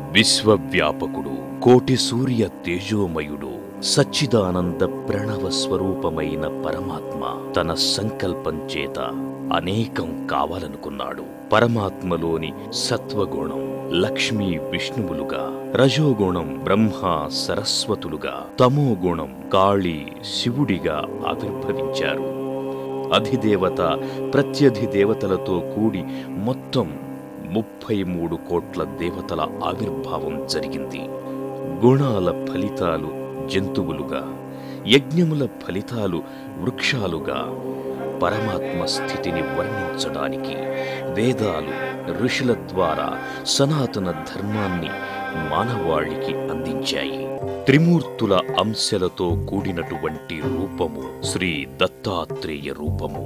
విశ్వవ్యాపకుడు కోటి సూర్య తేజోమయుడు సచ్చిదానంద ప్రణవ స్వరూపమైన పరమాత్మ తన సంకల్పం చేత అనేకం కావాలనుకున్నాడు పరమాత్మలోని సత్వగుణం లక్ష్మీ విష్ణువులుగా రజోగుణం బ్రహ్మ సరస్వతులుగా తమోగుణం కాళీ శివుడిగా ఆవిర్భవించారు అధిదేవత ప్రత్యధిదేవతలతో కూడి మొత్తం ముప్పై మూడు కోట్ల దేవతల ఆవిర్భావం జరిగింది గుణాల ఫలితాలు జంతువులుగా యజ్ఞముల ఫలితాలు వృక్షాలుగా పరమాత్మ స్థితిని వర్ణించడానికి వేదాలు ఋషుల ద్వారా సనాతన ధర్మాన్ని మానవాళికి అందించాయి త్రిమూర్తుల అంశలతో కూడినటువంటి రూపము శ్రీ దత్తాత్రేయ రూపము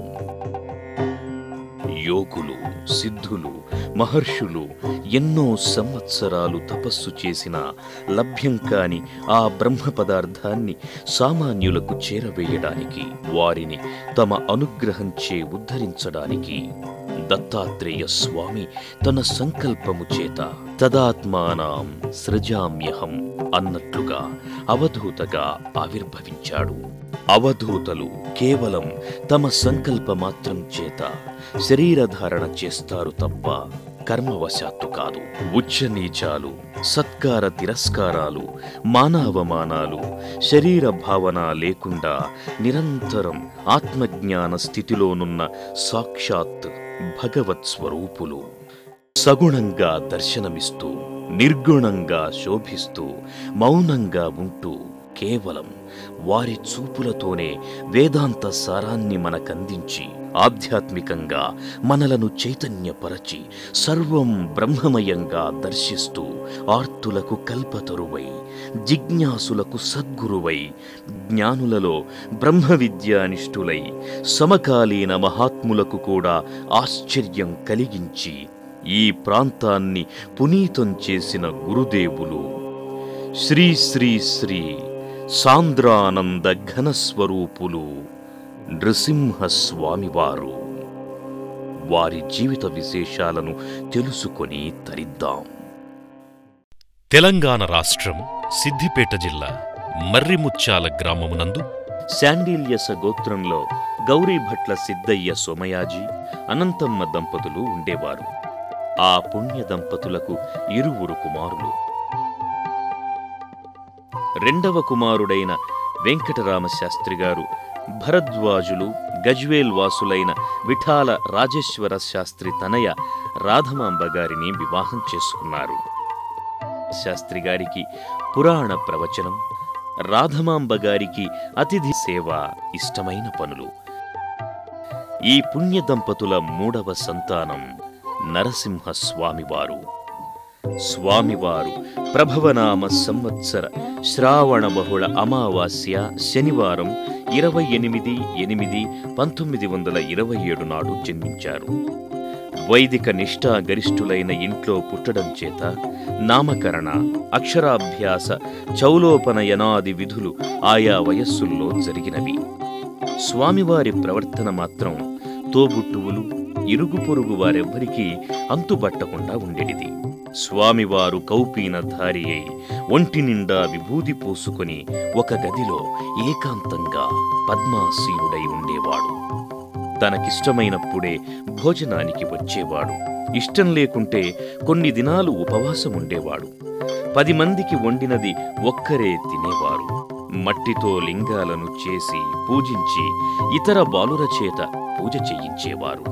యోగులు సిద్ధులు మహర్షులు ఎన్నో సంవత్సరాలు తపస్సు చేసిన లభ్యం కాని ఆ బ్రహ్మ పదార్థాన్ని సామాన్యులకు చేరవేయడానికి వారిని తమ అనుగ్రహంచే ఉద్ధరించడానికి దత్తాత్రేయ స్వామి తన సంకల్పము చేత తదాత్మానాం సృజామ్యహం అన్నట్లుగా అవధూతగా ఆవిర్భవించాడు అవధూతలు కేవలం తమ సంకల్ప మాత్రం చేత శరీరధారణ చేస్తారు తప్ప కర్మవశాత్తు కాదు ఉచ్చ నీచాలు సత్కార తిరస్కారాలు మానావమానాలు శరీర భావన లేకుండా నిరంతరం ఆత్మజ్ఞాన స్థితిలోనున్న సాక్షాత్ భగవత్ స్వరూపులు సగుణంగా దర్శనమిస్తూ నిర్గుణంగా శోభిస్తూ మౌనంగా ఉంటూ కేవలం వారి చూపులతోనే వేదాంత సారాన్ని మనకందించి ఆధ్యాత్మికంగా మనలను చైతన్యపరచి సర్వం బ్రహ్మమయంగా దర్శిస్తూ ఆర్తులకు కల్పతరువై జిజ్ఞాసులకు సద్గురువై జ్ఞానులలో బ్రహ్మ విద్యానిష్ఠులై సమకాలీన మహాత్ములకు కూడా ఆశ్చర్యం కలిగించి ఈ ప్రాంతాన్ని పునీతం చేసిన గురుదేవులు శ్రీ శ్రీ శ్రీ సాంద్రానంద ఘనస్వరూపులు నృసింహస్వామివారు వారి జీవిత విశేషాలను తెలుసుకొని తరిద్దాం తెలంగాణ రాష్ట్రం సిద్దిపేట జిల్లా మర్రిముత్యాల గ్రామమునందు శాండిల్యస గోత్రంలో గౌరీభట్ల సిద్ధయ్య సోమయాజీ అనంతమ్మ దంపతులు ఉండేవారు ఆ పుణ్య దంపతులకు ఇరువురు కుమారులు రెండవ కుమారుడైన వెంకటరామ శాస్త్రి గారు భరద్వాజులు గజ్వేల్ వాసులైన విఠాల రాజేశ్వర శాస్త్రి తనయ రాధమాంబ గారిని వివాహం చేసుకున్నారు శాస్త్రి గారికి పురాణ ప్రవచనం రాధమాంబ గారికి అతిథి సేవ ఇష్టమైన పనులు ఈ పుణ్య దంపతుల మూడవ సంతానం నరసింహ స్వామివారు స్వామివారు ప్రభవనామ సంవత్సర శ్రావణ బహుళ అమావాస్య శనివారం ఇరవై ఎనిమిది ఎనిమిది పంతొమ్మిది వందల ఇరవై ఏడు నాడు జన్మించారు వైదిక నిష్ఠా గరిష్ఠులైన ఇంట్లో పుట్టడం చేత నామకరణ అక్షరాభ్యాస చౌలోపనయనాది విధులు ఆయా వయస్సుల్లో జరిగినవి స్వామివారి ప్రవర్తన మాత్రం తోబుట్టువులు ఇరుగు పొరుగు వారెవ్వరికీ అంతుబట్టకుండా ఉండేటిది స్వామివారు కౌపీనధారి అయి ఒంటి నిండా విభూది పూసుకొని ఒక గదిలో ఏకాంతంగా పద్మాసీనుడై ఉండేవాడు తనకిష్టమైనప్పుడే భోజనానికి వచ్చేవాడు ఇష్టం లేకుంటే కొన్ని దినాలు ఉపవాసం ఉండేవాడు పది మందికి వండినది ఒక్కరే తినేవారు మట్టితో లింగాలను చేసి పూజించి ఇతర బాలుర చేత పూజ చేయించేవారు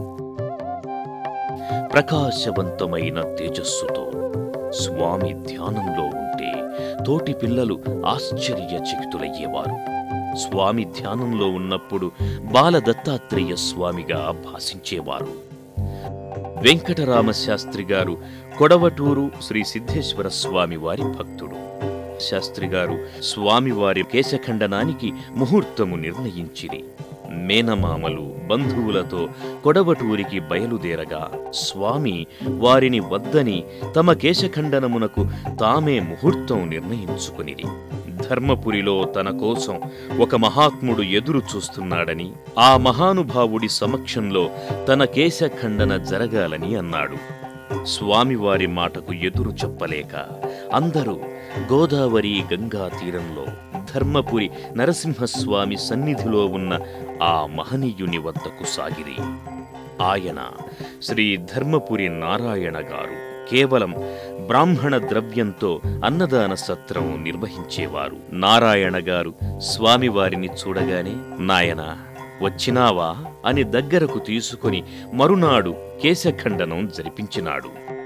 ప్రకాశవంతమైన తేజస్సుతో స్వామి ధ్యానంలో ఉంటే తోటి పిల్లలు ఆశ్చర్యచకితులయ్యేవారు స్వామి ధ్యానంలో ఉన్నప్పుడు బాల దత్తాత్రేయ స్వామిగా భాషించేవారు వెంకటరామ శాస్త్రి గారు కొడవటూరు శ్రీ సిద్ధేశ్వర స్వామి వారి భక్తుడు శాస్త్రి గారు స్వామివారి కేశఖండనానికి ముహూర్తము నిర్ణయించిరి మేనమామలు బంధువులతో కొడవటూరికి బయలుదేరగా స్వామి వారిని వద్దని తమ కేశఖండనమునకు తామే ముహూర్తం నిర్ణయించుకునిరి ధర్మపురిలో తన కోసం ఒక మహాత్ముడు ఎదురు చూస్తున్నాడని ఆ మహానుభావుడి సమక్షంలో తన కేశఖండన జరగాలని అన్నాడు స్వామివారి మాటకు ఎదురు చెప్పలేక అందరూ గోదావరి గంగా తీరంలో ధర్మపురి నరసింహస్వామి సన్నిధిలో ఉన్న ఆ మహనీయుని వద్దకు సాగిరి ఆయన శ్రీ ధర్మపురి నారాయణ గారు కేవలం బ్రాహ్మణ ద్రవ్యంతో అన్నదాన సత్రం నిర్వహించేవారు నారాయణ గారు స్వామివారిని చూడగానే నాయనా వచ్చినావా అని దగ్గరకు తీసుకొని మరునాడు కేశఖండనం జరిపించినాడు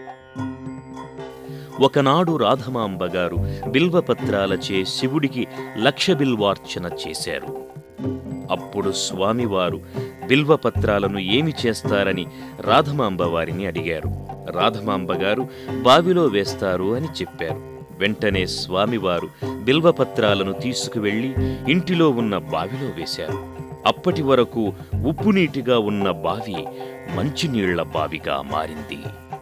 ఒకనాడు రాధమాంబ గారు బిల్వపత్రాలచే శివుడికి లక్ష బిల్వార్చన చేశారు అప్పుడు స్వామివారు బిల్వపత్రాలను ఏమి చేస్తారని రాధమాంబ వారిని అడిగారు రాధమాంబ గారు బావిలో వేస్తారు అని చెప్పారు వెంటనే స్వామివారు బిల్వపత్రాలను తీసుకువెళ్లి ఇంటిలో ఉన్న బావిలో వేశారు అప్పటి వరకు ఉప్పునీటిగా ఉన్న బావి మంచినీళ్ల బావిగా మారింది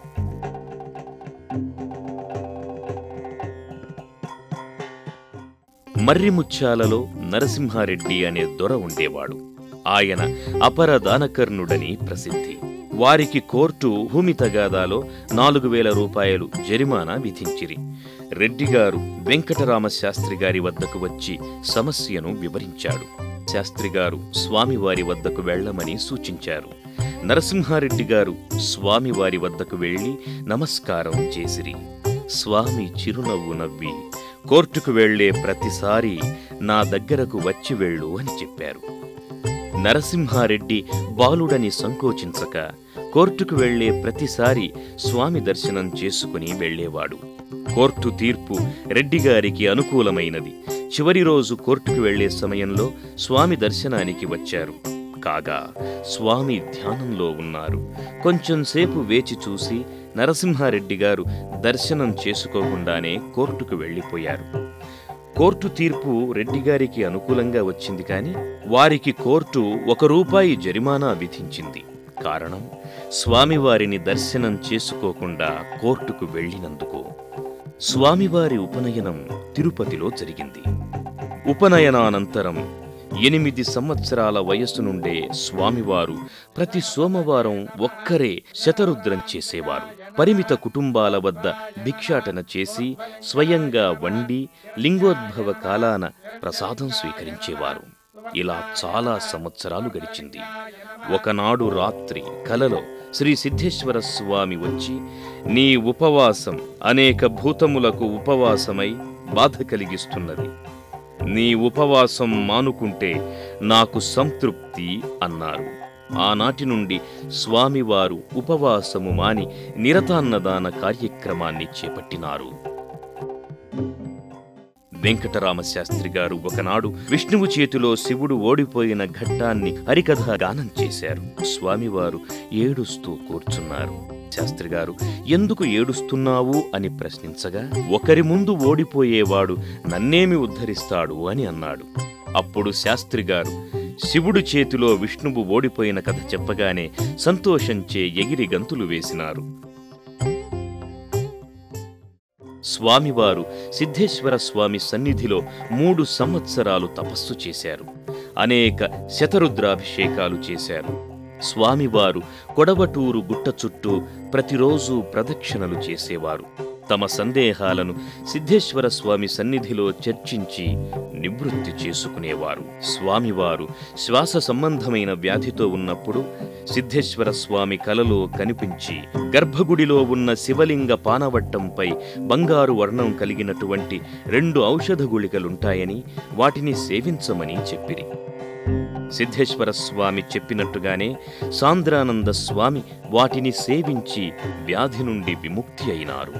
మర్రిముత్యాలలో నరసింహారెడ్డి అనే దొర ఉండేవాడు ఆయన అపర దానకర్ణుడని ప్రసిద్ధి వారికి కోర్టు భూమి తగాదాలో నాలుగు వేల రూపాయలు జరిమానా విధించిరి రెడ్డిగారు వెంకటరామ శాస్త్రి గారి వద్దకు వచ్చి సమస్యను వివరించాడు శాస్త్రిగారు స్వామివారి వద్దకు వెళ్ళమని సూచించారు నరసింహారెడ్డి గారు స్వామివారి వద్దకు వెళ్ళి నమస్కారం చేసిరి స్వామి చిరునవ్వు నవ్వి కోర్టుకు వెళ్లే ప్రతిసారి నా దగ్గరకు వచ్చి వెళ్ళు అని చెప్పారు నరసింహారెడ్డి బాలుడని సంకోచించక కోర్టుకు వెళ్లే ప్రతిసారి స్వామి దర్శనం చేసుకుని వెళ్ళేవాడు కోర్టు తీర్పు రెడ్డిగారికి అనుకూలమైనది చివరి రోజు కోర్టుకు వెళ్లే సమయంలో స్వామి దర్శనానికి వచ్చారు కాగా స్వామి ధ్యానంలో ఉన్నారు కొంచెంసేపు వేచి చూసి నరసింహారెడ్డి గారు దర్శనం చేసుకోకుండానే కోర్టుకు వెళ్ళిపోయారు కోర్టు తీర్పు రెడ్డిగారికి అనుకూలంగా వచ్చింది కాని వారికి కోర్టు ఒక రూపాయి జరిమానా విధించింది కారణం స్వామివారిని దర్శనం చేసుకోకుండా కోర్టుకు వెళ్ళినందుకు స్వామివారి ఉపనయనం తిరుపతిలో జరిగింది ఉపనయనానంతరం ఎనిమిది సంవత్సరాల వయస్సు నుండే స్వామివారు ప్రతి సోమవారం ఒక్కరే శతరుద్రం చేసేవారు పరిమిత కుటుంబాల వద్ద భిక్షాటన చేసి స్వయంగా వండి లింగోద్భవ కాలాన ప్రసాదం స్వీకరించేవారు ఇలా చాలా సంవత్సరాలు గడిచింది ఒకనాడు రాత్రి కలలో శ్రీ సిద్ధేశ్వర స్వామి వచ్చి నీ ఉపవాసం అనేక భూతములకు ఉపవాసమై బాధ కలిగిస్తున్నది నీ ఉపవాసం మానుకుంటే నాకు సంతృప్తి అన్నారు ఆనాటి నుండి స్వామివారు ఉపవాసము మాని నిరతాన్నదాన కార్యక్రమాన్ని చేపట్టినారు వెంకటరామ శాస్త్రి గారు ఒకనాడు విష్ణువు చేతిలో శివుడు ఓడిపోయిన ఘట్టాన్ని హరికథ గానం చేశారు స్వామివారు ఏడుస్తూ కూర్చున్నారు శాస్త్రి గారు ఎందుకు ఏడుస్తున్నావు అని ప్రశ్నించగా ఒకరి ముందు ఓడిపోయేవాడు నన్నేమి ఉద్ధరిస్తాడు అని అన్నాడు అప్పుడు శాస్త్రి గారు శివుడు చేతిలో విష్ణువు ఓడిపోయిన కథ చెప్పగానే సంతోషంచే ఎగిరి గంతులు వేసినారు స్వామివారు సిద్ధేశ్వర స్వామి సన్నిధిలో మూడు సంవత్సరాలు తపస్సు చేశారు అనేక శతరుద్రాభిషేకాలు చేశారు స్వామివారు కొడవటూరు గుట్ట చుట్టూ ప్రతిరోజు ప్రదక్షిణలు చేసేవారు తమ సందేహాలను సిద్ధేశ్వర స్వామి సన్నిధిలో చర్చించి నివృత్తి చేసుకునేవారు స్వామివారు శ్వాస సంబంధమైన వ్యాధితో ఉన్నప్పుడు సిద్ధేశ్వర స్వామి కలలో కనిపించి గర్భగుడిలో ఉన్న శివలింగ పానవట్టంపై బంగారు వర్ణం కలిగినటువంటి రెండు ఔషధ గుళికలుంటాయని వాటిని సేవించమని చెప్పిరి సిద్ధేశ్వర స్వామి చెప్పినట్టుగానే సాంద్రానంద స్వామి వాటిని సేవించి వ్యాధి నుండి విముక్తి అయినారు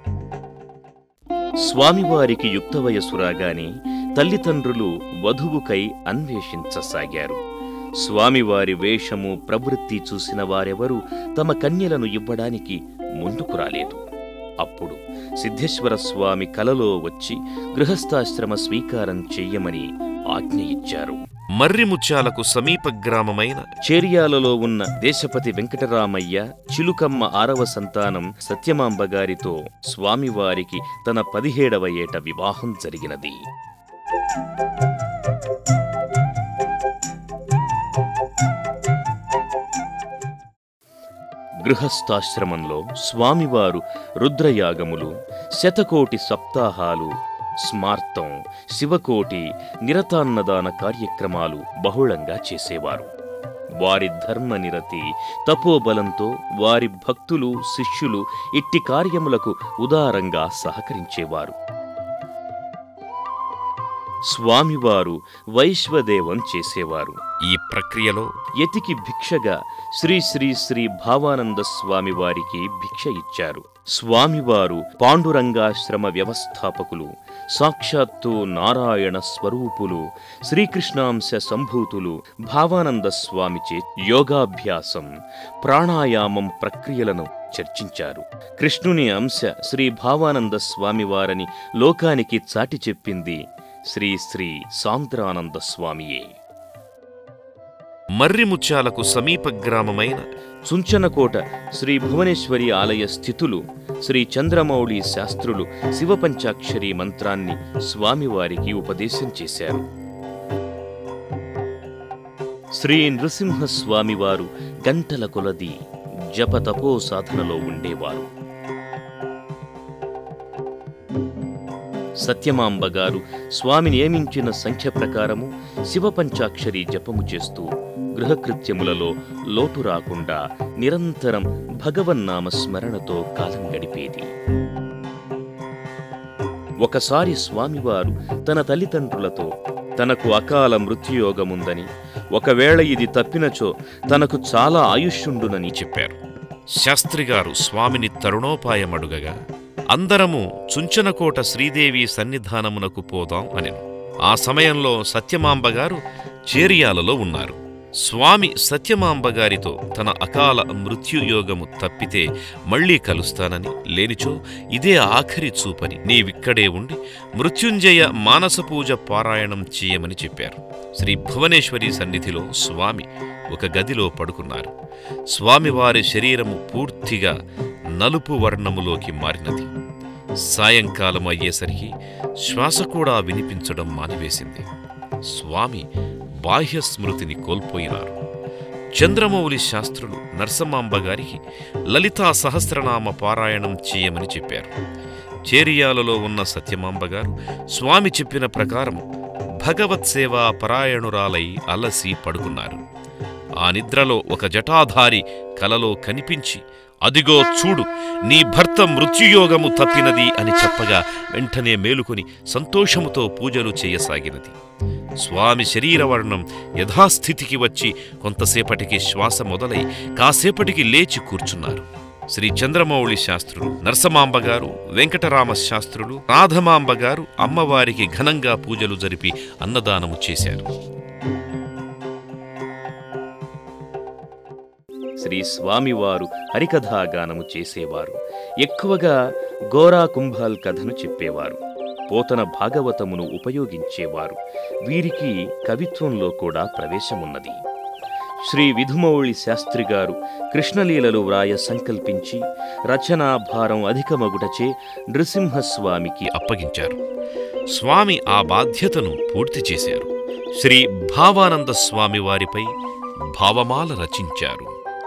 స్వామివారికి యుక్త వయస్సు రాగానే తల్లిదండ్రులు వధువుకై అన్వేషించసాగారు స్వామివారి వేషము ప్రవృత్తి చూసిన వారెవరూ తమ కన్యలను ఇవ్వడానికి ముందుకు రాలేదు అప్పుడు సిద్ధేశ్వర స్వామి కలలో వచ్చి గృహస్థాశ్రమ స్వీకారం చెయ్యమని ఆజ్ఞ ఇచ్చారు మర్రిముత్యాలకు సమీప గ్రామమైన చేర్యాలలో ఉన్న దేశపతి వెంకటరామయ్య చిలుకమ్మ ఆరవ సంతానం సత్యమాంబ గారితో స్వామివారికి తన పదిహేడవ ఏట వివాహం జరిగినది గృహస్థాశ్రమంలో స్వామివారు రుద్రయాగములు శతకోటి సప్తాహాలు స్మార్తం శివకోటి నిరతాన్నదాన కార్యక్రమాలు బహుళంగా చేసేవారు వారి ధర్మనిరతి తపోబలంతో వారి భక్తులు శిష్యులు ఇట్టి కార్యములకు ఉదారంగా సహకరించేవారు స్వామివారు వైశ్వదేవం చేసేవారు ఈ ప్రక్రియలో యతికి భిక్షగా శ్రీ శ్రీ శ్రీ భావానంద స్వామి వారికి భిక్ష ఇచ్చారు స్వామివారు పాండురంగాశ్రమ వ్యవస్థాపకులు సాక్షాత్తు నారాయణ స్వరూపులు శ్రీకృష్ణాంశ సంభూతులు భావానంద స్వామిచే యోగాభ్యాసం ప్రాణాయామం ప్రక్రియలను చర్చించారు కృష్ణుని అంశ శ్రీ భావానంద స్వామివారని లోకానికి చాటి చెప్పింది శ్రీ శ్రీ సాంద్రానంద స్వామియే మర్రిముత్యాలకు సమీప గ్రామమైన చుంచనకోట శ్రీ భువనేశ్వరి ఆలయ స్థితులు శ్రీ చంద్రమౌళి శాస్త్రులు శివపంచాక్షరి మంత్రాన్ని స్వామివారికి ఉపదేశం చేశారు శ్రీ నృసింహస్వామివారు గంటల కొలది జపతపో సాధనలో ఉండేవారు సత్యమాంబ గారు స్వామి నియమించిన సంఖ్య ప్రకారము శివపంచాక్షరి జపము చేస్తూ గృహకృత్యములలో లోటు రాకుండా నిరంతరం భగవన్నామ స్మరణతో కాలం గడిపేది ఒకసారి స్వామివారు తన తల్లిదండ్రులతో తనకు అకాల మృత్యుయోగముందని ఒకవేళ ఇది తప్పినచో తనకు చాలా ఆయుష్యుండునని చెప్పారు శాస్త్రిగారు స్వామిని తరుణోపాయమడుగగా అందరము చుంచనకోట శ్రీదేవి సన్నిధానమునకు పోదాం అనెను ఆ సమయంలో సత్యమాంబ గారు చేరియాలలో ఉన్నారు స్వామి సత్యమాంబ గారితో తన అకాల మృత్యుయోగము తప్పితే మళ్ళీ కలుస్తానని లేనిచో ఇదే ఆఖరి చూపని నీవిక్కడే ఉండి మృత్యుంజయ మానస పూజ పారాయణం చేయమని చెప్పారు శ్రీ భువనేశ్వరి సన్నిధిలో స్వామి ఒక గదిలో పడుకున్నారు స్వామివారి శరీరము పూర్తిగా నలుపు వర్ణములోకి మారినది సాయంకాలం అయ్యేసరికి శ్వాస కూడా వినిపించడం మానివేసింది స్వామి బాహ్య స్మృతిని కోల్పోయినారు చంద్రమౌళి శాస్త్రులు నరసమాంబ గారికి లలితా సహస్రనామ పారాయణం చేయమని చెప్పారు చేరియాలలో ఉన్న సత్యమాంబ గారు స్వామి చెప్పిన ప్రకారం భగవత్ సేవా పరాయణురాలై అలసి పడుకున్నారు ఆ నిద్రలో ఒక జటాధారి కలలో కనిపించి అదిగో చూడు నీ భర్త మృత్యుయోగము తప్పినది అని చెప్పగా వెంటనే మేలుకొని సంతోషముతో పూజలు చేయసాగినది స్వామి శరీరవర్ణం యథాస్థితికి వచ్చి కొంతసేపటికి శ్వాస మొదలై కాసేపటికి లేచి కూర్చున్నారు శ్రీ చంద్రమౌళి శాస్త్రులు నరసమాంబ గారు వెంకటరామ శాస్త్రులు రాధమాంబ గారు అమ్మవారికి ఘనంగా పూజలు జరిపి అన్నదానము చేశారు శ్రీ స్వామివారు హరికథాగానము చేసేవారు ఎక్కువగా గోరా కుంభాల్ కథను చెప్పేవారు పోతన భాగవతమును ఉపయోగించేవారు వీరికి కవిత్వంలో కూడా ప్రవేశమున్నది శ్రీ విధుమౌళి శాస్త్రి గారు కృష్ణలీలలు వ్రాయ సంకల్పించి రచనా భారం అధికమగుటచే నృసింహస్వామికి అప్పగించారు స్వామి ఆ బాధ్యతను పూర్తి చేశారు శ్రీ భావానంద స్వామి వారిపై భావమాల రచించారు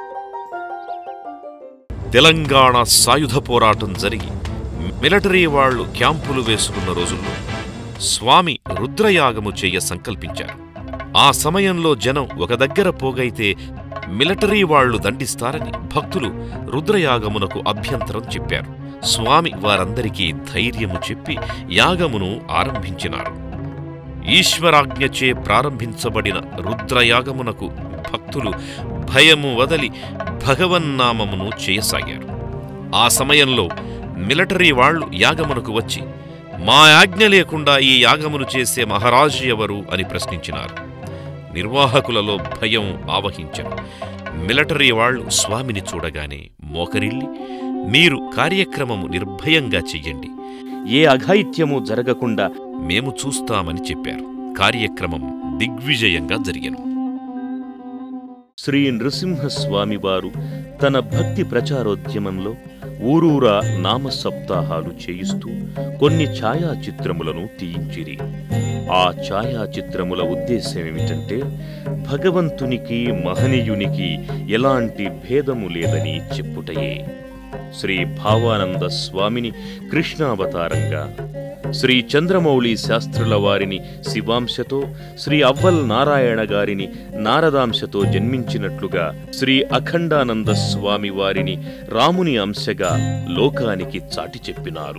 తెలంగాణ సాయుధ పోరాటం జరిగి మిలిటరీ వాళ్లు క్యాంపులు వేసుకున్న రోజుల్లో స్వామి రుద్రయాగము చెయ్య సంకల్పించారు ఆ సమయంలో జనం ఒక దగ్గర పోగైతే మిలిటరీ వాళ్లు దండిస్తారని భక్తులు రుద్రయాగమునకు అభ్యంతరం చెప్పారు స్వామి వారందరికీ ధైర్యము చెప్పి యాగమును ఆరంభించినారు ఈశ్వరాజ్ఞచే ప్రారంభించబడిన రుద్రయాగమునకు భక్తులు భయము వదలి భగవన్నామమును చేయసాగారు ఆ సమయంలో మిలిటరీ వాళ్లు యాగమునకు వచ్చి మా ఆజ్ఞ లేకుండా ఈ యాగమును చేసే మహారాజు ఎవరు అని ప్రశ్నించినారు నిర్వాహకులలో భయం ఆవహించారు మిలిటరీ వాళ్లు స్వామిని చూడగానే మోకరిల్లి మీరు కార్యక్రమము నిర్భయంగా చెయ్యండి ఏ అఘాయిత్యము జరగకుండా మేము చూస్తామని చెప్పారు కార్యక్రమం దిగ్విజయంగా జరిగెను శ్రీ నృసింహస్వామి వారు తన భక్తి ప్రచారోద్యమంలో ఊరూరా నామ సప్తాహాలు చేయిస్తూ కొన్ని ఛాయాచిత్రములను తీయించిరి ఆ ఛాయాచిత్రముల ఉద్దేశమేమిటంటే భగవంతునికి మహనీయునికి ఎలాంటి భేదము లేదని చెప్పుటయే శ్రీ భావానంద స్వామిని కృష్ణావతారంగా శ్రీ చంద్రమౌళి శాస్త్రుల వారిని శివాంశతో శ్రీ అవ్వల్ నారాయణ గారిని నారదాంశతో జన్మించినట్లుగా శ్రీ అఖండానంద స్వామి వారిని రాముని అంశగా లోకానికి చాటి చెప్పినారు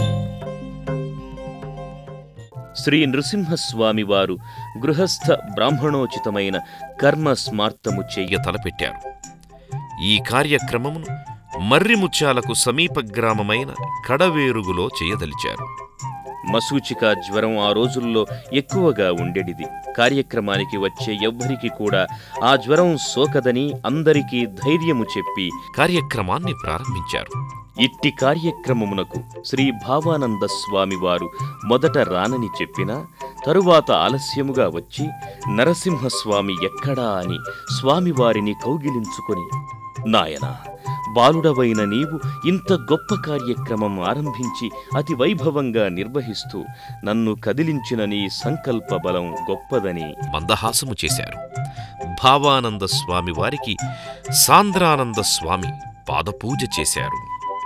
శ్రీ నృసింహస్వామి వారు గృహస్థ బ్రాహ్మణోచితమైన కర్మ స్మార్తము చెయ్య చెయ్య తలపెట్టారు ఈ కార్యక్రమమును మర్రిముత్యాలకు సమీప గ్రామమైన కడవేరుగులో చేయదలిచారు మసూచిక జ్వరం ఆ రోజుల్లో ఎక్కువగా ఉండేడిది కార్యక్రమానికి వచ్చే ఎవ్వరికి కూడా ఆ జ్వరం సోకదని అందరికీ ధైర్యము చెప్పి కార్యక్రమాన్ని ప్రారంభించారు ఇట్టి కార్యక్రమమునకు శ్రీ భావానంద స్వామి వారు మొదట రానని చెప్పినా తరువాత ఆలస్యముగా వచ్చి నరసింహస్వామి ఎక్కడా అని స్వామివారిని కౌగిలించుకొని నాయనా బాలుడవైన నీవు ఇంత గొప్ప కార్యక్రమం ఆరంభించి అతి వైభవంగా నిర్వహిస్తూ నన్ను కదిలించిన నీ సంకల్ప బలం గొప్పదని మందహాసము చేశారు భావానంద స్వామి వారికి సాంద్రానంద స్వామి పాదపూజ చేశారు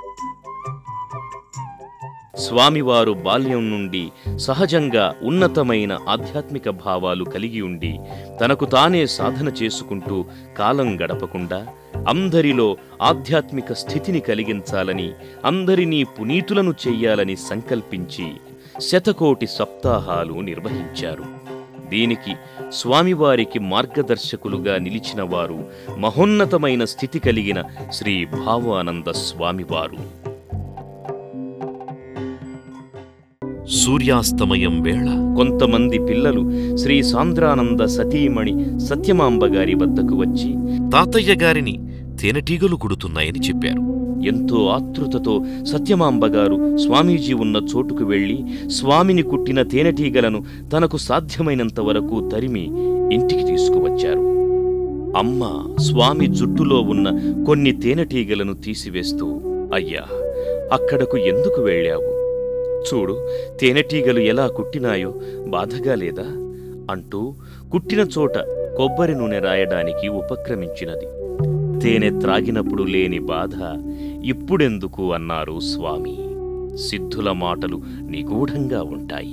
స్వామివారు బాల్యం నుండి సహజంగా ఉన్నతమైన ఆధ్యాత్మిక భావాలు కలిగి ఉండి తనకు తానే సాధన చేసుకుంటూ కాలం గడపకుండా అందరిలో ఆధ్యాత్మిక స్థితిని కలిగించాలని అందరినీ పునీతులను చెయ్యాలని సంకల్పించి శతకోటి సప్తాహాలు నిర్వహించారు దీనికి స్వామివారికి మార్గదర్శకులుగా నిలిచిన వారు మహోన్నతమైన స్థితి కలిగిన శ్రీ భావానంద స్వామివారు సూర్యాస్తమయం వేళ కొంతమంది పిల్లలు శ్రీ సాంద్రానంద సతీమణి సత్యమాంబ గారి వద్దకు వచ్చి తాతయ్య గారిని తేనెటీగలు కుడుతున్నాయని చెప్పారు ఎంతో ఆతృతతో సత్యమాంబ గారు స్వామీజీ ఉన్న చోటుకు వెళ్లి స్వామిని కుట్టిన తేనెటీగలను తనకు సాధ్యమైనంత వరకు తరిమి ఇంటికి తీసుకువచ్చారు అమ్మ స్వామి జుట్టులో ఉన్న కొన్ని తేనెటీగలను తీసివేస్తూ అయ్యా అక్కడకు ఎందుకు వెళ్ళావు చూడు తేనెటీగలు ఎలా కుట్టినాయో బాధగా లేదా అంటూ కుట్టిన చోట కొబ్బరి నూనె రాయడానికి ఉపక్రమించినది తేనె త్రాగినప్పుడు లేని బాధ ఇప్పుడెందుకు అన్నారు స్వామి సిద్ధుల మాటలు నిగూఢంగా ఉంటాయి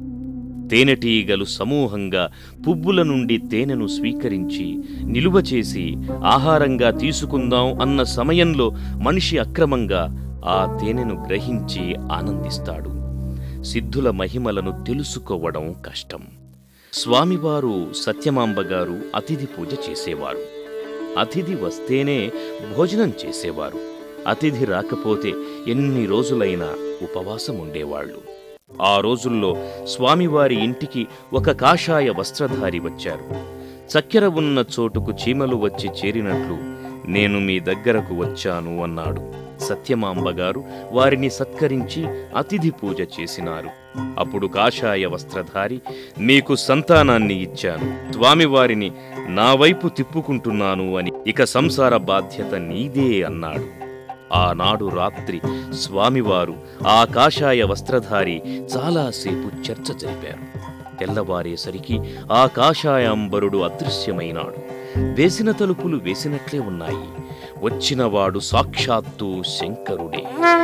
తేనెటీగలు సమూహంగా పువ్వుల నుండి తేనెను స్వీకరించి నిలువ చేసి ఆహారంగా తీసుకుందాం అన్న సమయంలో మనిషి అక్రమంగా ఆ తేనెను గ్రహించి ఆనందిస్తాడు సిద్ధుల మహిమలను తెలుసుకోవడం కష్టం స్వామివారు సత్యమాంబ గారు అతిథి పూజ చేసేవారు అతిథి వస్తేనే భోజనం చేసేవారు అతిథి రాకపోతే ఎన్ని రోజులైనా ఉపవాసం ఉండేవాళ్ళు ఆ రోజుల్లో స్వామివారి ఇంటికి ఒక కాషాయ వస్త్రధారి వచ్చారు చక్కెర ఉన్న చోటుకు చీమలు వచ్చి చేరినట్లు నేను మీ దగ్గరకు వచ్చాను అన్నాడు సత్యమాంబ గారు వారిని సత్కరించి అతిథి పూజ చేసినారు అప్పుడు కాషాయ వస్త్రధారి మీకు సంతానాన్ని ఇచ్చాను స్వామివారిని నా వైపు తిప్పుకుంటున్నాను అని ఇక సంసార బాధ్యత నీదే అన్నాడు ఆనాడు రాత్రి స్వామివారు ఆ కాషాయ వస్త్రధారి చాలాసేపు చర్చ జరిపారు తెల్లవారేసరికి ఆ కాషాయాంబరుడు అదృశ్యమైనాడు వేసిన తలుపులు వేసినట్లే ఉన్నాయి వచ్చినవాడు సాక్షాత్తు శంకరుడే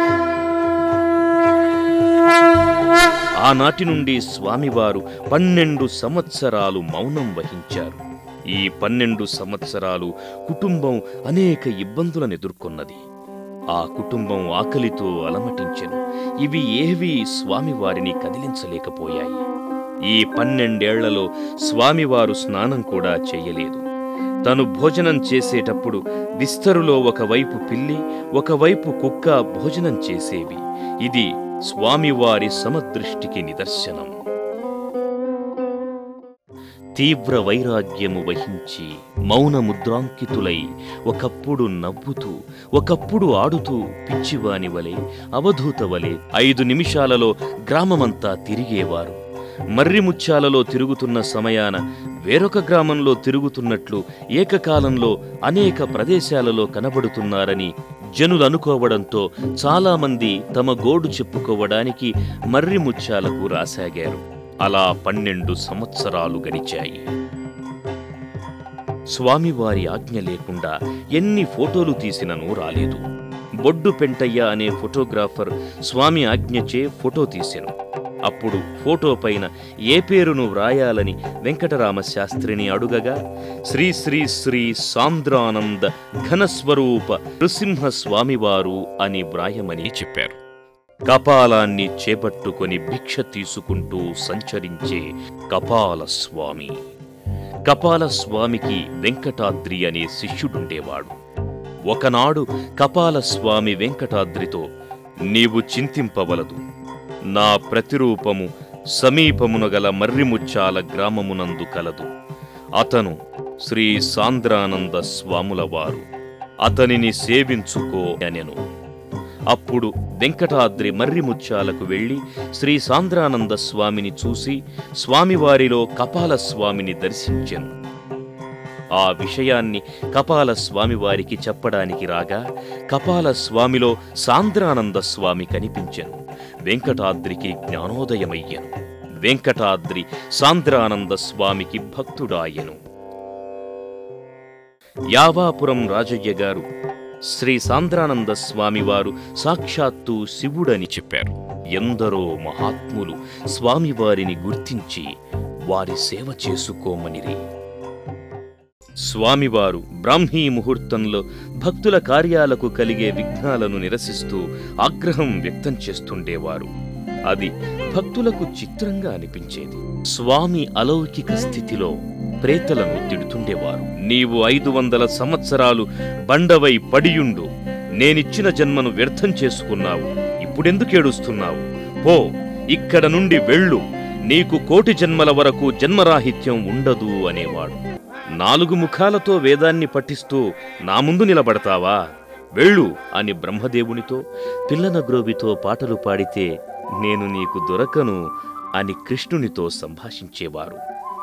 ఆనాటి నుండి స్వామివారు పన్నెండు సంవత్సరాలు మౌనం వహించారు ఈ పన్నెండు సంవత్సరాలు కుటుంబం అనేక ఇబ్బందులను ఎదుర్కొన్నది ఆ కుటుంబం ఆకలితో అలమటించెను ఇవి ఏవీ స్వామివారిని కదిలించలేకపోయాయి ఈ పన్నెండేళ్లలో స్వామివారు స్నానం కూడా చెయ్యలేదు తను భోజనం చేసేటప్పుడు విస్తరులో ఒకవైపు పిల్లి ఒకవైపు కుక్క భోజనం చేసేవి ఇది స్వామివారి సమదృష్టికి నిదర్శనం తీవ్ర వైరాగ్యము వహించి మౌన ముద్రాంకితులై ఒకప్పుడు నవ్వుతూ ఒకప్పుడు ఆడుతూ పిచ్చివాని వలె అవధూత వలె ఐదు నిమిషాలలో గ్రామమంతా తిరిగేవారు మర్రిముత్యాలలో తిరుగుతున్న సమయాన వేరొక గ్రామంలో తిరుగుతున్నట్లు ఏకకాలంలో అనేక ప్రదేశాలలో కనబడుతున్నారని జనులు అనుకోవడంతో చాలామంది తమ గోడు చెప్పుకోవడానికి మర్రిముత్యాలకు రాసాగారు అలా పన్నెండు సంవత్సరాలు గడిచాయి స్వామివారి ఆజ్ఞ లేకుండా ఎన్ని ఫోటోలు తీసినను రాలేదు బొడ్డు పెంటయ్య అనే ఫోటోగ్రాఫర్ స్వామి ఆజ్ఞచే ఫోటో తీసెను అప్పుడు ఫోటో పైన ఏ పేరును వ్రాయాలని వెంకటరామ శాస్త్రిని అడుగగా శ్రీ శ్రీ శ్రీ సాంద్రానంద ఘనస్వరూప నృసింహ స్వామివారు అని వ్రాయమని అని చెప్పారు కపాలాన్ని చేపట్టుకొని భిక్ష తీసుకుంటూ సంచరించే కపాల స్వామి కపాల స్వామికి వెంకటాద్రి అనే శిష్యుడుండేవాడు ఒకనాడు కపాల స్వామి వెంకటాద్రితో నీవు చింతింపవలదు నా ప్రతిరూపము సమీపమున గల మర్రిముచ్చాల గ్రామమునందు కలదు అతను శ్రీ సాంద్రానంద స్వాముల వారు అతనిని సేవించుకో అనెను అప్పుడు వెంకటాద్రి మర్రిముత్యాలకు వెళ్లి శ్రీ సాంద్రానంద స్వామిని చూసి స్వామివారిలో కపాల స్వామిని దర్శించెను ఆ విషయాన్ని కపాల స్వామివారికి చెప్పడానికి రాగా కపాల స్వామిలో సాంద్రానంద స్వామి కనిపించెను వెంకటాద్రికి జ్ఞానోదయమయ్యను వెంకటాద్రి సాంద్రానంద స్వామికి భక్తుడాయెను యావాపురం రాజయ్య గారు శ్రీ సాంద్రానంద స్వామివారు సాక్షాత్తు శివుడని చెప్పారు ఎందరో మహాత్ములు స్వామివారిని గుర్తించి వారి సేవ చేసుకోమనిరి స్వామివారు బ్రాహ్మీ ముహూర్తంలో భక్తుల కార్యాలకు కలిగే విఘ్నాలను నిరసిస్తూ ఆగ్రహం వ్యక్తం చేస్తుండేవారు అది భక్తులకు చిత్రంగా అనిపించేది స్వామి అలౌకిక స్థితిలో ప్రేతలను తిడుతుండేవారు నీవు ఐదు వందల సంవత్సరాలు బండవై పడియుండు నేనిచ్చిన జన్మను వ్యర్థం చేసుకున్నావు ఇప్పుడెందుకేడుస్తున్నావు పో ఇక్కడ నుండి వెళ్ళు నీకు కోటి జన్మల వరకు జన్మరాహిత్యం ఉండదు అనేవాడు నాలుగు ముఖాలతో వేదాన్ని పఠిస్తూ నా ముందు నిలబడతావా వెళ్ళు అని బ్రహ్మదేవునితో పిల్లన గ్రోవితో పాటలు పాడితే నేను నీకు దొరకను అని కృష్ణునితో సంభాషించేవారు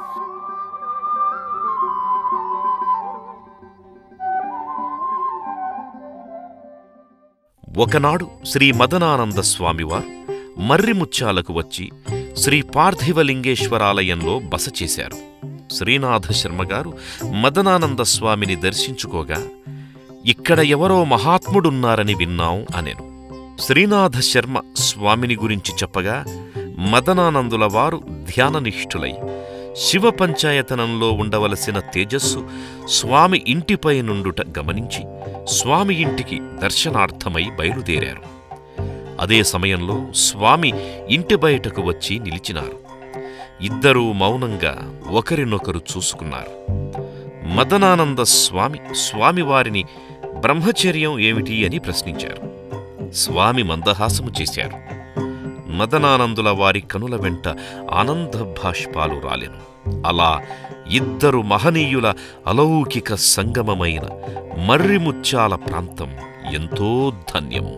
ఒకనాడు శ్రీ మదనానంద స్వామివారు మర్రిముత్యాలకు వచ్చి శ్రీ పార్థివలింగేశ్వరాలయంలో బస చేశారు శ్రీనాథ శర్మగారు మదనానంద స్వామిని దర్శించుకోగా ఇక్కడ ఎవరో మహాత్ముడున్నారని విన్నాం అనెను శ్రీనాథ శర్మ స్వామిని గురించి చెప్పగా మదనానందుల వారు ధ్యాననిష్ఠులై శివ పంచాయతనంలో ఉండవలసిన తేజస్సు స్వామి ఇంటిపై నుండుట గమనించి స్వామి ఇంటికి దర్శనార్థమై బయలుదేరారు అదే సమయంలో స్వామి ఇంటి బయటకు వచ్చి నిలిచినారు ఇద్దరూ మౌనంగా ఒకరినొకరు చూసుకున్నారు మదనానంద స్వామి స్వామివారిని బ్రహ్మచర్యం ఏమిటి అని ప్రశ్నించారు స్వామి మందహాసము చేశారు మదనానందుల వారి కనుల వెంట ఆనంద భాష్పాలు రాలెను అలా ఇద్దరు మహనీయుల అలౌకిక సంగమమైన మర్రిముత్యాల ప్రాంతం ఎంతో ధన్యము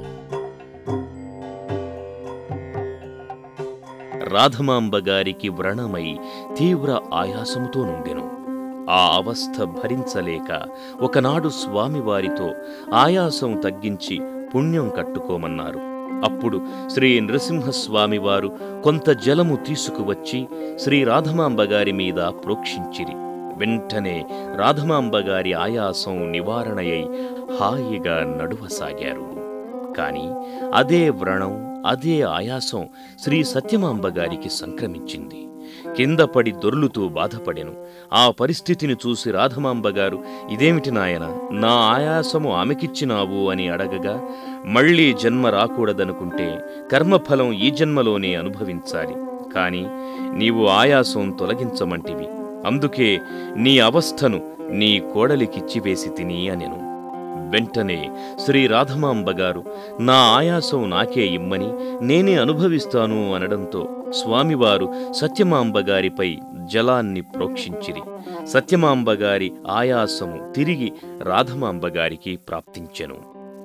రాధమాంబ గారికి వ్రణమై తీవ్ర ఆయాసముతో నుండెను ఆ అవస్థ భరించలేక ఒకనాడు స్వామివారితో ఆయాసం తగ్గించి పుణ్యం కట్టుకోమన్నారు అప్పుడు శ్రీ నృసింహస్వామివారు కొంత జలము తీసుకువచ్చి శ్రీ రాధమాంబ గారి మీద ప్రోక్షించిరి వెంటనే రాధమాంబ గారి ఆయాసం నివారణయై హాయిగా నడువసాగారు కాని అదే వ్రణం అదే ఆయాసం శ్రీ సత్యమాంబ గారికి సంక్రమించింది కింద పడి దొర్లుతూ బాధపడెను ఆ పరిస్థితిని చూసి రాధమాంబ గారు ఇదేమిటి నాయన నా ఆయాసము ఆమెకిచ్చినావు అని అడగగా మళ్ళీ జన్మ రాకూడదనుకుంటే కర్మఫలం ఈ జన్మలోనే అనుభవించాలి కాని నీవు ఆయాసం తొలగించమంటివి అందుకే నీ అవస్థను నీ కోడలికిచ్చివేసి తిని అనెను వెంటనే శ్రీ రాధమాంబ గారు నా ఆయాసం నాకే ఇమ్మని నేనే అనుభవిస్తాను అనడంతో స్వామివారు సత్యమాంబ గారిపై జలాన్ని ప్రోక్షించిరి సత్యమాంబ గారి ఆయాసము తిరిగి రాధమాంబ గారికి ప్రాప్తించెను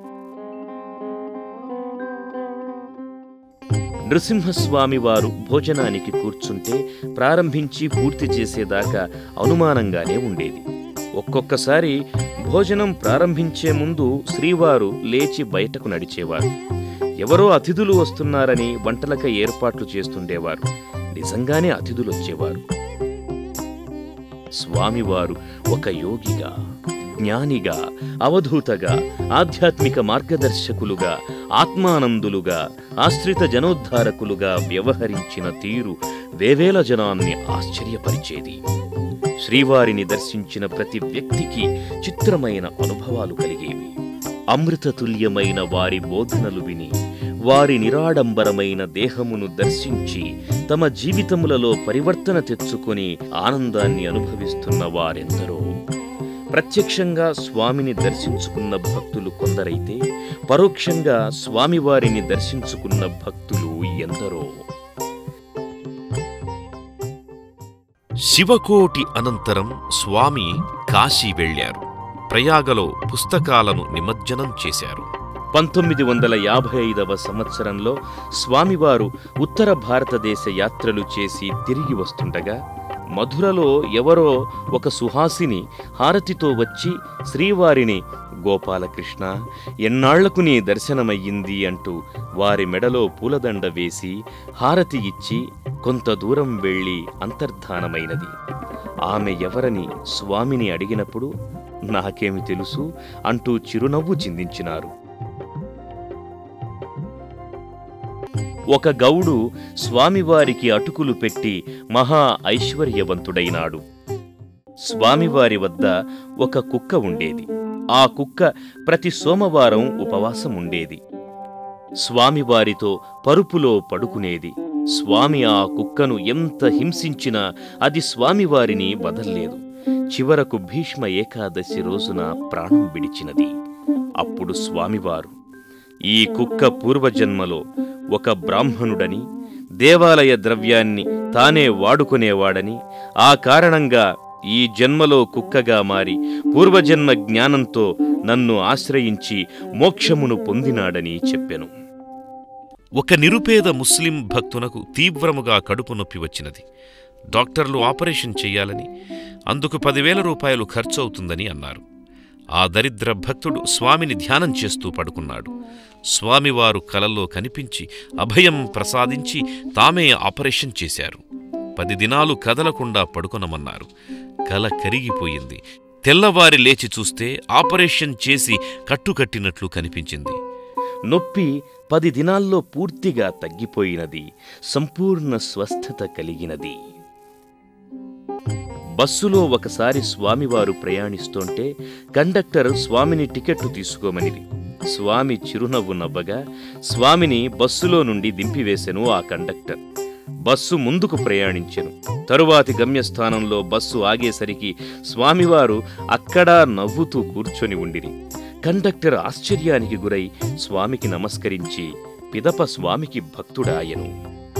నృసింహస్వామి వారు భోజనానికి కూర్చుంటే ప్రారంభించి పూర్తి చేసేదాకా అనుమానంగానే ఉండేది ఒక్కొక్కసారి భోజనం ప్రారంభించే ముందు శ్రీవారు లేచి బయటకు నడిచేవారు ఎవరో అతిథులు వస్తున్నారని వంటలకై ఏర్పాట్లు చేస్తుండేవారు నిజంగానే అతిథులు వచ్చేవారు స్వామివారు ఒక యోగిగా జ్ఞానిగా అవధూతగా ఆధ్యాత్మిక మార్గదర్శకులుగా ఆత్మానందులుగా ఆశ్రిత జనోద్ధారకులుగా వ్యవహరించిన తీరు వేవేల జనాన్ని ఆశ్చర్యపరిచేది శ్రీవారిని దర్శించిన ప్రతి వ్యక్తికి చిత్రమైన అనుభవాలు కలిగేవి అమృతతుల్యమైన వారి బోధనలు విని వారి నిరాడంబరమైన దేహమును దర్శించి తమ జీవితములలో పరివర్తన తెచ్చుకొని ఆనందాన్ని అనుభవిస్తున్న వారెందరో ప్రత్యక్షంగా స్వామిని దర్శించుకున్న భక్తులు కొందరైతే పరోక్షంగా స్వామివారిని దర్శించుకున్న భక్తులు ఎందరో శివకోటి అనంతరం స్వామి కాశీ వెళ్ళారు ప్రయాగలో పుస్తకాలను నిమజ్జనం చేశారు పంతొమ్మిది వందల యాభై ఐదవ సంవత్సరంలో స్వామివారు ఉత్తర భారతదేశ యాత్రలు చేసి తిరిగి వస్తుండగా మధురలో ఎవరో ఒక సుహాసిని హారతితో వచ్చి శ్రీవారిని గోపాలకృష్ణ ఎన్నాళ్లకు నీ దర్శనమయ్యింది అంటూ వారి మెడలో పూలదండ వేసి హారతి ఇచ్చి కొంత దూరం వెళ్ళి అంతర్ధానమైనది ఆమె ఎవరని స్వామిని అడిగినప్పుడు నాకేమి తెలుసు అంటూ చిరునవ్వు చిందించినారు ఒక గౌడు స్వామివారికి అటుకులు పెట్టి మహా ఐశ్వర్యవంతుడైనాడు స్వామివారి వద్ద ఒక కుక్క ఉండేది ఆ కుక్క ప్రతి సోమవారం ఉపవాసం ఉండేది స్వామివారితో పరుపులో పడుకునేది స్వామి ఆ కుక్కను ఎంత హింసించినా అది స్వామివారిని వదల్లేదు చివరకు భీష్మ ఏకాదశి రోజున ప్రాణం విడిచినది అప్పుడు స్వామివారు ఈ కుక్క పూర్వజన్మలో ఒక బ్రాహ్మణుడని దేవాలయ ద్రవ్యాన్ని తానే వాడుకునేవాడని ఆ కారణంగా ఈ జన్మలో కుక్కగా మారి పూర్వజన్మ జ్ఞానంతో నన్ను ఆశ్రయించి మోక్షమును పొందినాడని చెప్పెను ఒక నిరుపేద ముస్లిం భక్తునకు తీవ్రముగా కడుపు నొప్పి వచ్చినది డాక్టర్లు ఆపరేషన్ చెయ్యాలని అందుకు పదివేల రూపాయలు ఖర్చవుతుందని అన్నారు ఆ దరిద్ర భక్తుడు స్వామిని ధ్యానం చేస్తూ పడుకున్నాడు స్వామివారు కలలో కనిపించి అభయం ప్రసాదించి తామే ఆపరేషన్ చేశారు పది దినాలు కదలకుండా పడుకొనమన్నారు కల కరిగిపోయింది తెల్లవారి లేచి చూస్తే ఆపరేషన్ చేసి కట్టుకట్టినట్లు కనిపించింది నొప్పి పది దినాల్లో పూర్తిగా తగ్గిపోయినది సంపూర్ణ స్వస్థత కలిగినది బస్సులో ఒకసారి స్వామివారు ప్రయాణిస్తుంటే కండక్టర్ స్వామిని టికెట్టు తీసుకోమనిది స్వామి చిరునవ్వు నవ్వగా స్వామిని బస్సులో నుండి దింపివేశెను ఆ కండక్టర్ బస్సు ముందుకు ప్రయాణించెను తరువాతి గమ్యస్థానంలో బస్సు ఆగేసరికి స్వామివారు అక్కడా నవ్వుతూ కూర్చొని ఉండిరి కండక్టర్ ఆశ్చర్యానికి గురై స్వామికి నమస్కరించి పిదప స్వామికి భక్తుడాయను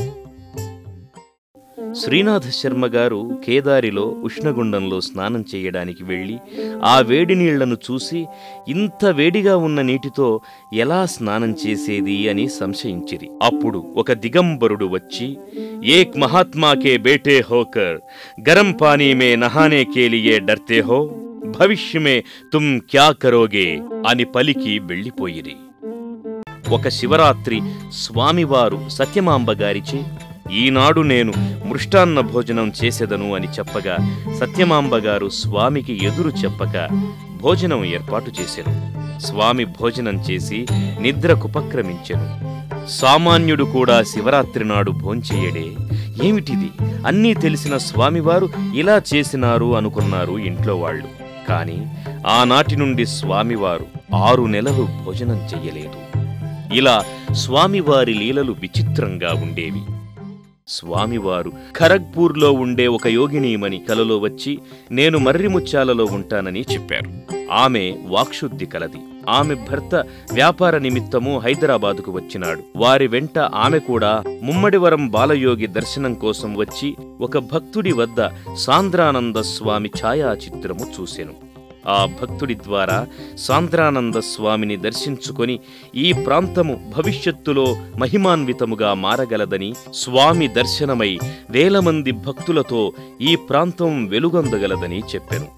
శ్రీనాథ శర్మ గారు కేదారిలో ఉష్ణగుండంలో స్నానం చేయడానికి వెళ్ళి ఆ వేడి నీళ్లను చూసి ఇంత వేడిగా ఉన్న నీటితో ఎలా స్నానం చేసేది అని సంశయించిరి అప్పుడు ఒక దిగంబరుడు వచ్చి ఏక్ మహాత్మాకే బేటే హోకర్ గరం పానీ మే నహానే కే లియే డర్తే హో భవిష్య మే తుమ్ క్యా కరోగే అని పలికి వెళ్ళిపోయిరి ఒక శివరాత్రి స్వామివారు సత్యమాంబ గారిచే ఈనాడు నేను మృష్టాన్న భోజనం చేసెదను అని చెప్పగా సత్యమాంబ గారు స్వామికి ఎదురు చెప్పక భోజనం ఏర్పాటు చేసెను స్వామి భోజనం చేసి నిద్రకుపక్రమించెను సామాన్యుడు కూడా శివరాత్రి నాడు భోంచెయ్యడే ఏమిటిది అన్నీ తెలిసిన స్వామివారు ఇలా చేసినారు అనుకున్నారు ఇంట్లో వాళ్ళు కాని ఆనాటి నుండి స్వామివారు ఆరు నెలలు భోజనం చెయ్యలేదు ఇలా స్వామివారి లీలలు విచిత్రంగా ఉండేవి స్వామివారు ఖరగ్పూర్లో ఉండే ఒక యోగినీమని కలలో వచ్చి నేను మర్రిముత్యాలలో ఉంటానని చెప్పారు ఆమె వాక్శుద్ధి కలది ఆమె భర్త వ్యాపార నిమిత్తము హైదరాబాదుకు వచ్చినాడు వారి వెంట ఆమె కూడా ముమ్మడివరం బాలయోగి దర్శనం కోసం వచ్చి ఒక భక్తుడి వద్ద సాంద్రానంద స్వామి ఛాయాచిత్రము చూసెను ఆ భక్తుడి ద్వారా సాంద్రానంద స్వామిని దర్శించుకొని ఈ ప్రాంతము భవిష్యత్తులో మహిమాన్వితముగా మారగలదని స్వామి దర్శనమై వేల మంది భక్తులతో ఈ ప్రాంతం వెలుగొందగలదని చెప్పెను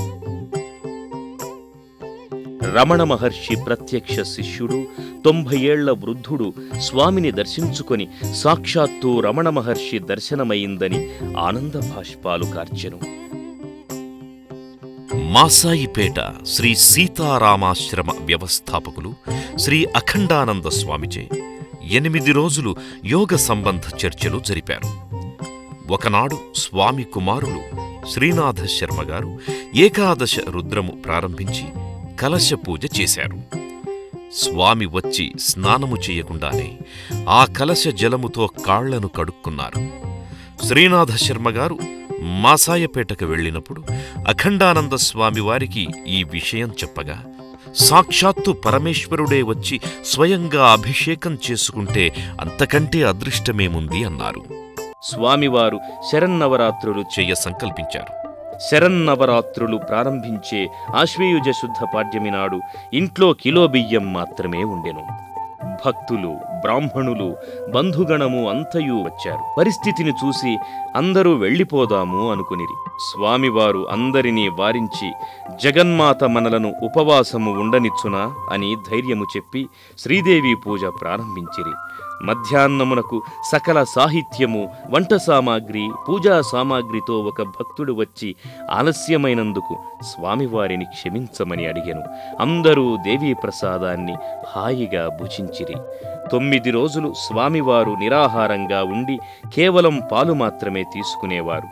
రమణ మహర్షి ప్రత్యక్ష శిష్యుడు తొంభై ఏళ్ల వృద్ధుడు స్వామిని దర్శించుకొని సాక్షాత్తు రమణ మహర్షి దర్శనమైందని ఆనంద భాష్పాలు కార్చెను మాసాయిపేట శ్రీ సీతారామాశ్రమ వ్యవస్థాపకులు శ్రీ అఖండానంద స్వామిచే ఎనిమిది రోజులు యోగ సంబంధ చర్చలు జరిపారు ఒకనాడు స్వామి కుమారులు శ్రీనాథ శర్మ గారు ఏకాదశ రుద్రము ప్రారంభించి కలశ పూజ చేశారు స్వామి వచ్చి స్నానము చేయకుండానే ఆ కలశ జలముతో కాళ్లను కడుక్కున్నారు శ్రీనాథ శర్మ గారు మాసాయపేటకు వెళ్ళినప్పుడు అఖండానంద స్వామి వారికి ఈ విషయం చెప్పగా సాక్షాత్తు పరమేశ్వరుడే వచ్చి స్వయంగా అభిషేకం చేసుకుంటే అంతకంటే అదృష్టమేముంది అన్నారు స్వామివారు శరన్నవరాత్రులు చెయ్య సంకల్పించారు శరన్నవరాత్రులు ప్రారంభించే ఆశ్వేయుజ శుద్ధ పాడ్యమి నాడు ఇంట్లో కిలో బియ్యం మాత్రమే ఉండెను భక్తులు బ్రాహ్మణులు బంధుగణము అంతయు వచ్చారు పరిస్థితిని చూసి అందరూ వెళ్ళిపోదాము అనుకునిరి స్వామివారు అందరినీ వారించి జగన్మాత మనలను ఉపవాసము ఉండనిచ్చునా అని ధైర్యము చెప్పి శ్రీదేవి పూజ ప్రారంభించిరి మధ్యాహ్నమునకు సకల సాహిత్యము వంట సామాగ్రి పూజా సామాగ్రితో ఒక భక్తుడు వచ్చి ఆలస్యమైనందుకు స్వామివారిని క్షమించమని అడిగెను అందరూ దేవీ ప్రసాదాన్ని హాయిగా భుజించిరి తొమ్మిది రోజులు స్వామివారు నిరాహారంగా ఉండి కేవలం పాలు మాత్రమే తీసుకునేవారు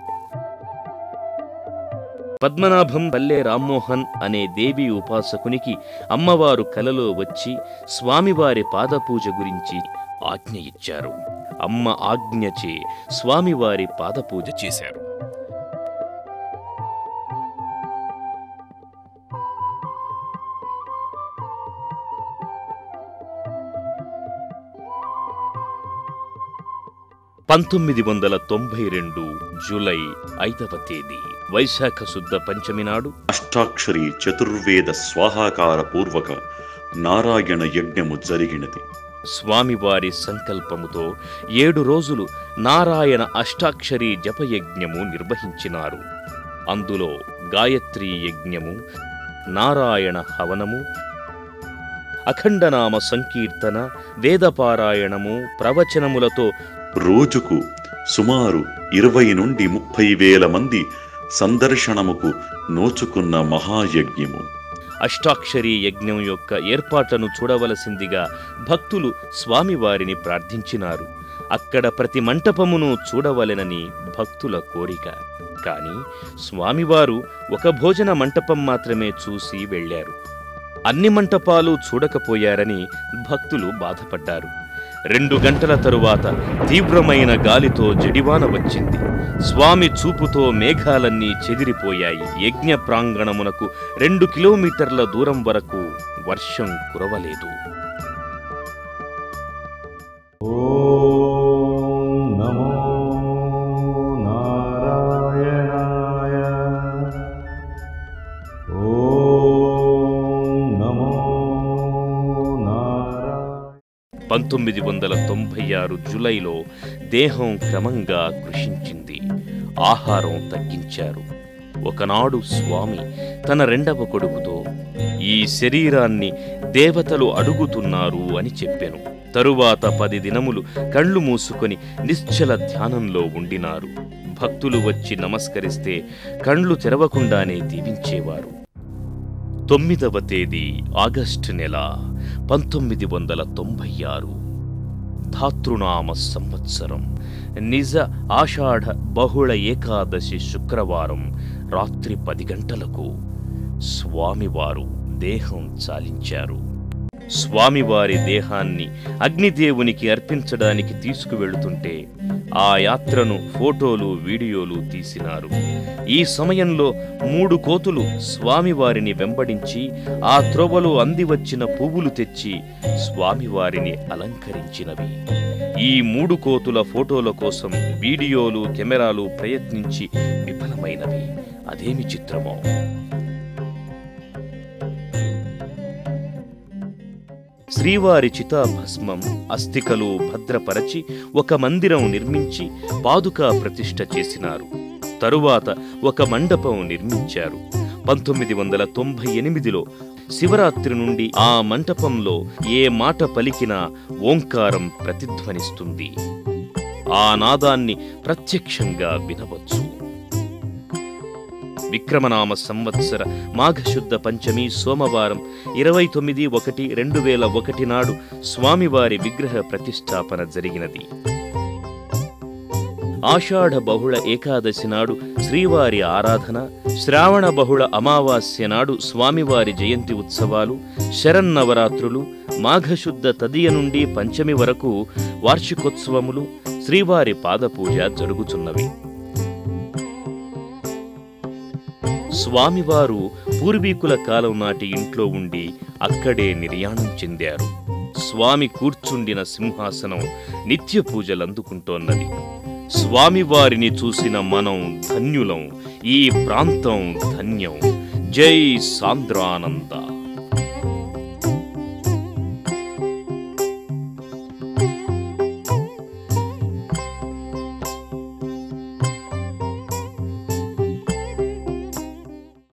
పద్మనాభం పల్లె రామ్మోహన్ అనే దేవి ఉపాసకునికి అమ్మవారు కలలో వచ్చి స్వామివారి పాదపూజ గురించి ఆజ్ఞ ఇచ్చారు అమ్మ ఆజ్ఞచే స్వామివారి పాదపూజ చేశారు పంతొమ్మిది వందల తొంభై రెండు జూలై ఐదవ తేదీ వైశాఖ శుద్ధ పంచమి నాడు అష్టాక్షరి చతుర్వేద స్వాహాకార పూర్వక నారాయణ యజ్ఞము జరిగినది స్వామివారి సంకల్పముతో ఏడు రోజులు నారాయణ అష్టాక్షరి జపయజ్ఞము నిర్వహించినారు అందులో గాయత్రీ యజ్ఞము నారాయణ హవనము అఖండనామ సంకీర్తన వేదపారాయణము ప్రవచనములతో రోజుకు సుమారు ఇరవై నుండి ముప్పై వేల మంది సందర్శనముకు నోచుకున్న మహాయజ్ఞము అష్టాక్షరి యజ్ఞం యొక్క ఏర్పాట్లను చూడవలసిందిగా భక్తులు స్వామివారిని ప్రార్థించినారు అక్కడ ప్రతి మంటపమును చూడవలెనని భక్తుల కోరిక కాని స్వామివారు ఒక భోజన మంటపం మాత్రమే చూసి వెళ్ళారు అన్ని మంటపాలు చూడకపోయారని భక్తులు బాధపడ్డారు రెండు గంటల తరువాత తీవ్రమైన గాలితో జడివాన వచ్చింది స్వామి చూపుతో మేఘాలన్నీ చెదిరిపోయాయి యజ్ఞ ప్రాంగణమునకు రెండు కిలోమీటర్ల దూరం వరకు వర్షం కురవలేదు ॐ नमो नारायणाय ॐ नमो नारायणाय పంతొమ్మిది వందల తొంభై ఆరు జులైలో దేహం క్రమంగా కృషించింది ఆహారం తగ్గించారు ఒకనాడు స్వామి తన రెండవ కొడుకుతో ఈ శరీరాన్ని దేవతలు అడుగుతున్నారు అని చెప్పెను తరువాత పది దినములు కళ్ళు మూసుకొని నిశ్చల ధ్యానంలో ఉండినారు భక్తులు వచ్చి నమస్కరిస్తే కండ్లు తెరవకుండానే దీవించేవారు తొమ్మిదవ తేదీ ఆగస్టు నెల పంతొమ్మిది వందల తొంభై ఆరు ధాతృనామ సంవత్సరం నిజ ఆషాఢ బహుళ ఏకాదశి శుక్రవారం రాత్రి పది గంటలకు స్వామివారు దేహం చాలించారు స్వామివారి దేహాన్ని అగ్నిదేవునికి అర్పించడానికి తీసుకువెళుతుంటే ఆ యాత్రను ఫోటోలు వీడియోలు తీసినారు ఈ సమయంలో మూడు కోతులు స్వామివారిని వెంబడించి ఆ త్రోవలో అందివచ్చిన పువ్వులు తెచ్చి స్వామివారిని అలంకరించినవి ఈ మూడు కోతుల ఫోటోల కోసం వీడియోలు కెమెరాలు ప్రయత్నించి విఫలమైనవి అదేమి చిత్రమో శ్రీవారి చితాభస్మం అస్థికలు భద్రపరచి ఒక మందిరం నిర్మించి పాదుకా ప్రతిష్ఠ చేసినారు తరువాత ఒక మండపం నిర్మించారు పంతొమ్మిది వందల తొంభై ఎనిమిదిలో శివరాత్రి నుండి ఆ మంటపంలో ఏ మాట పలికినా ఓంకారం ప్రతిధ్వనిస్తుంది ఆ నాదాన్ని ప్రత్యక్షంగా వినవచ్చు విక్రమనామ సంవత్సర మాఘశుద్ధ పంచమి సోమవారం ఇరవై తొమ్మిది ఒకటి రెండు వేల ఒకటి నాడు స్వామివారి విగ్రహ ప్రతిష్టాపన జరిగినది ఆషాఢ బహుళ ఏకాదశి నాడు శ్రీవారి ఆరాధన శ్రావణ బహుళ అమావాస్య నాడు స్వామివారి జయంతి ఉత్సవాలు శరన్నవరాత్రులు మాఘశుద్ధ తదియ నుండి పంచమి వరకు వార్షికోత్సవములు శ్రీవారి పాదపూజ జరుగుతున్నవి స్వామివారు పూర్వీకుల కాలం నాటి ఇంట్లో ఉండి అక్కడే నిర్యాణం చెందారు స్వామి కూర్చుండిన సింహాసనం నిత్య పూజలందుకుంటోన్నది స్వామివారిని చూసిన మనం ధన్యులం ఈ ప్రాంతం ధన్యం జై సాంద్రానంద